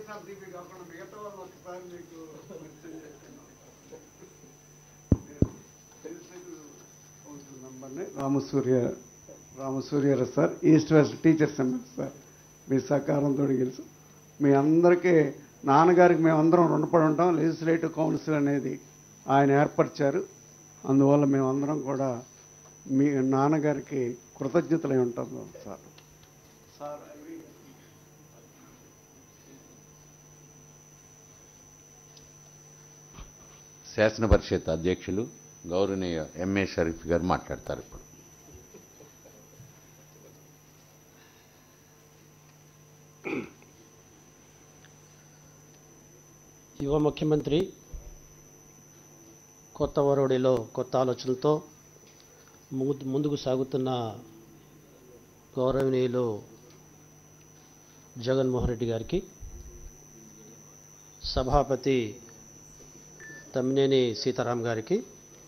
వైఎస్ఆర్సీపీ కాకుండా మిగతా వాళ్ళు ఒకసారి మీకు పరిచయం చేస్తున్నాను లెజిస్లేటివ్ కౌన్సిల్ మెంబర్ని Ramasurya Ramasuryarao sir east west teachers M S sir మీ సహకారంతో గెలుసు మీ అందరికీ నాన్నగారికి మేమందరం రుణపడి ఉంటాం లెజిస్లేటివ్ కౌన్సిల్ అనేది ఆయన ఏర్పరిచారు అందువల్ల మేమందరం కూడా మీ నాన్నగారికి కృతజ్ఞతలై ఉంటాం సార్ సార్ అవి శాసన పరిషత్ అధ్యక్షులు గౌరవనీయ ఎంఏ షరీఫ్ గారు మాట్లాడతారు ఇప్పుడు యువ ముఖ్యమంత్రి కొత్త వరవడిలో కొత్త ఆలోచనలతో ముందు ముందుకు సాగుతున్న గౌరవనీయులు జగన్మోహన్ రెడ్డి గారికి సభాపతి తమ్మినేని సీతారాం గారికి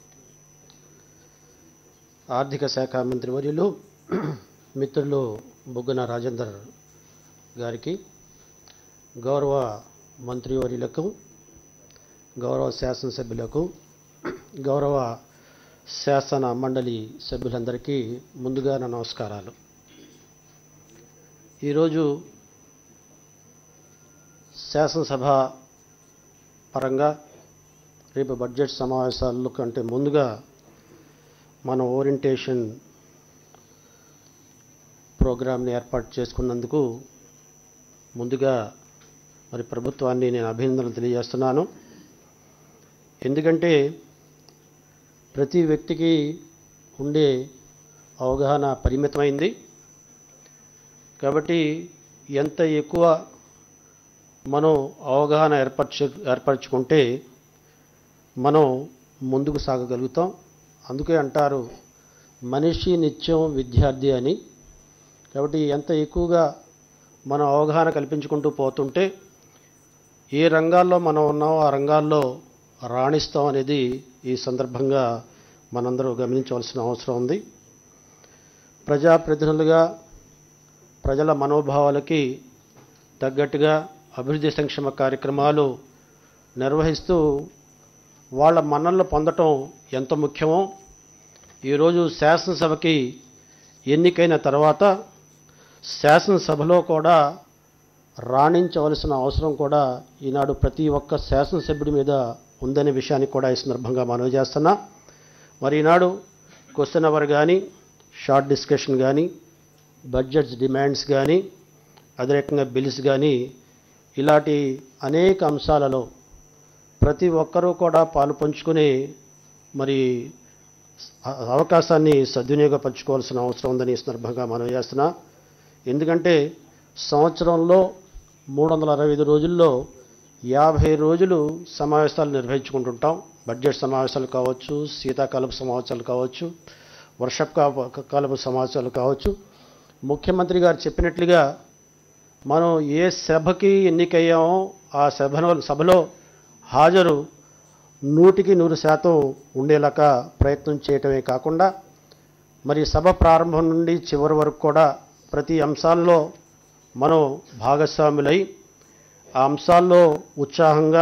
ఆర్థిక శాఖ మంత్రివర్యులు మిత్రులు బుగ్గన రాజేందర్ గారికి గౌరవ మంత్రివర్యులకు గౌరవ శాసనసభ్యులకు గౌరవ శాసన మండలి సభ్యులందరికీ ముందుగా నా నమస్కారాలు ఈరోజు శాసనసభ పరంగా రేపు బడ్జెట్ సమావేశాల కంటే ముందుగా మన ఓరియంటేషన్ ప్రోగ్రామ్ని ఏర్పాటు చేసుకున్నందుకు ముందుగా మరి ప్రభుత్వాన్ని నేను అభినందనలు తెలియజేస్తున్నాను ఎందుకంటే ప్రతి వ్యక్తికి ఉండే అవగాహన పరిమితమైంది కాబట్టి ఎంత ఎక్కువ మనం అవగాహన ఏర్పరచు ఏర్పరచుకుంటే మనం ముందుకు సాగగలుగుతాం అందుకే అంటారు మనిషి నిత్యం విద్యార్థి అని కాబట్టి ఎంత ఎక్కువగా మనం అవగాహన కల్పించుకుంటూ పోతుంటే ఏ రంగాల్లో మనం ఉన్నామో ఆ రంగాల్లో రాణిస్తాం అనేది ఈ సందర్భంగా మనందరూ గమనించవలసిన అవసరం ఉంది ప్రజాప్రతినిధులుగా ప్రజల మనోభావాలకి తగ్గట్టుగా అభివృద్ధి సంక్షేమ కార్యక్రమాలు నిర్వహిస్తూ వాళ్ళ మన్ననలు పొందటం ఎంత ముఖ్యమో ఈరోజు శాసనసభకి ఎన్నికైన తర్వాత శాసనసభలో కూడా రాణించవలసిన అవసరం కూడా ఈనాడు ప్రతి ఒక్క శాసనసభ్యుడి మీద ఉందనే విషయాన్ని కూడా ఈ సందర్భంగా మనవి చేస్తున్నా మరి ఈనాడు క్వశ్చన్ అవర్ కానీ షార్ట్ డిస్కషన్ కానీ బడ్జెట్స్ డిమాండ్స్ కానీ అదే రకంగా బిల్స్ కానీ ఇలాంటి అనేక అంశాలలో ప్రతి ఒక్కరూ కూడా పాలు పంచుకుని మరి అ- అవకాశాన్ని సద్వినియోగపరచుకోవాల్సిన అవసరం ఉందని ఈ సందర్భంగా మనవి చేస్తున్నా ఎందుకంటే సంవత్సరంలో మూడు వందల అరవై ఐదు రోజుల్లో యాభై రోజులు సమావేశాలు నిర్వహించుకుంటుంటాం బడ్జెట్ సమావేశాలు కావచ్చు శీతాకాలపు సమావేశాలు కావచ్చు వర్షపు కాలపు సమావేశాలు కావచ్చు ముఖ్యమంత్రి గారు చెప్పినట్లుగా మనం ఏ సభకి ఎన్నికయ్యామో ఆ సభలో సభలో హాజరు నూటికి నూరు శాతం ఉండేలాగా ప్రయత్నం చేయటమే కాకుండా మరి సభ ప్రారంభం నుండి చివరి వరకు కూడా ప్రతి అంశాల్లో మనం భాగస్వాములై ఆ అంశాల్లో ఉత్సాహంగా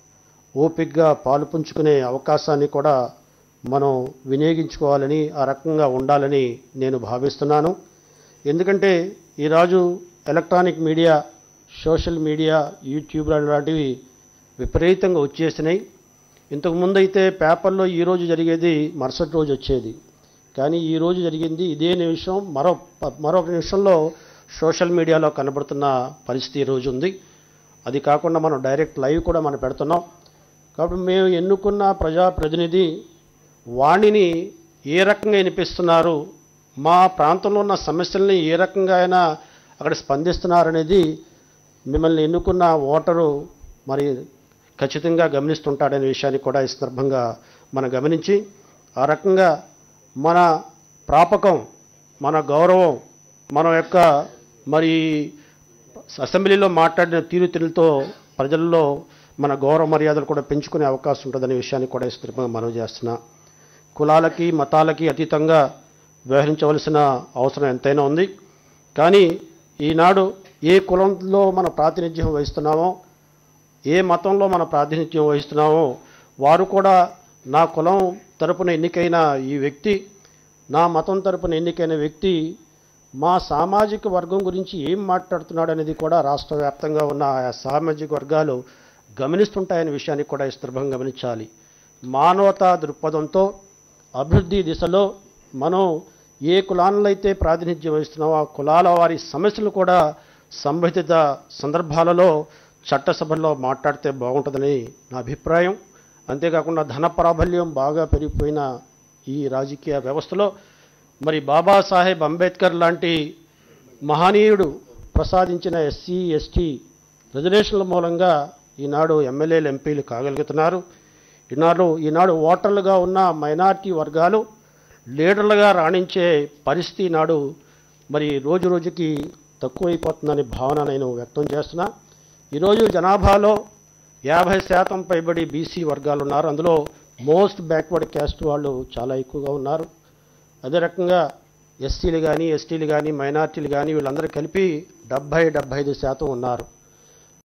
ఓపికగా పాలు పంచుకునే అవకాశాన్ని కూడా మనం వినియోగించుకోవాలని ఆ రకంగా ఉండాలని నేను భావిస్తున్నాను ఎందుకంటే ఈరోజు electronic media social media YouTube లాంటివి విపరీతంగా వచ్చేసినాయి ఇంతకుముందు అయితే పేపర్లో ఈరోజు జరిగేది మరుసటి రోజు వచ్చేది కానీ ఈ రోజు జరిగింది ఇదే నిమిషం మరో మరొక నిమిషంలో సోషల్ మీడియాలో కనబడుతున్న పరిస్థితి ఈ రోజు ఉంది అది కాకుండా మనం డైరెక్ట్ లైవ్ కూడా మనం పెడుతున్నాం కాబట్టి మేము ఎన్నుకున్న ప్రజాప్రతినిధి వాణిని ఏ రకంగా వినిపిస్తున్నారు మా ప్రాంతంలో ఉన్న సమస్యల్ని ఏ రకంగా అయినా అక్కడ స్పందిస్తున్నారనేది మిమ్మల్ని ఎన్నుకున్న ఓటరు మరి ఖచ్చితంగా గమనిస్తుంటాడనే విషయాన్ని కూడా ఈ సందర్భంగా మనం గమనించి ఆ రకంగా మన ప్రాపకం మన గౌరవం మన యొక్క మరి అసెంబ్లీలో మాట్లాడిన తీరుతెన్నులతో ప్రజల్లో మన గౌరవ మర్యాదలు కూడా పెంచుకునే అవకాశం ఉంటుందనే విషయాన్ని కూడా ఈ సందర్భంగా మనవి చేస్తున్నా కులాలకి మతాలకి అతీతంగా వ్యవహరించవలసిన అవసరం ఎంతైనా ఉంది కానీ ఈనాడు ఏ కులంలో మన ప్రాతినిధ్యం వహిస్తున్నామో ఏ మతంలో మన ప్రాతినిధ్యం వహిస్తున్నామో వారు కూడా నా కులం తరపున ఎన్నికైన ఈ వ్యక్తి నా మతం తరపున ఎన్నికైన వ్యక్తి మా సామాజిక వర్గం గురించి ఏం మాట్లాడుతున్నాడు అనేది కూడా రాష్ట్ర వ్యాప్తంగా ఉన్న ఆయా సామాజిక వర్గాలు గమనిస్తుంటాయనే విషయాన్ని కూడా ఈ సందర్భంగా గమనించాలి మానవతా దృక్పథంతో అభివృద్ధి దిశలో మనం ఏ కులాల్లో అయితే ప్రాతినిధ్యం వహిస్తున్నామో ఆ కులాల వారి సమస్యలు కూడా సంబంధిత సందర్భాలలో చట్టసభల్లో మాట్లాడితే బాగుంటుందని నా అభిప్రాయం అంతేకాకుండా ధన ప్రాబల్యం బాగా పెరిగిపోయిన ఈ రాజకీయ వ్యవస్థలో మరి బాబాసాహెబ్ అంబేద్కర్ లాంటి మహనీయుడు ప్రసాదించిన ఎస్సీ ఎస్టీ రిజర్వేషన్ల మూలంగా ఈనాడు ఎమ్మెల్యేలు ఎంపీలు కాగలుగుతున్నారు ఈనాడు ఈనాడు ఓటర్లుగా ఉన్న మైనార్టీ వర్గాలు లీడర్లుగా రాణించే పరిస్థితి నాడు మరి రోజు రోజుకి తక్కువైపోతుందనే భావన నేను వ్యక్తం చేస్తున్నా ఈరోజు జనాభాలో యాభై శాతం పైబడి బీసీ వర్గాలు ఉన్నారు అందులో మోస్ట్ బ్యాక్వర్డ్ క్యాస్ట్ వాళ్ళు చాలా ఎక్కువగా ఉన్నారు అదే రకంగా ఎస్సీలు కానీ ఎస్టీలు కానీ మైనార్టీలు కానీ వీళ్ళందరూ కలిపి డెబ్భై డెబ్భై ఐదు శాతం ఉన్నారు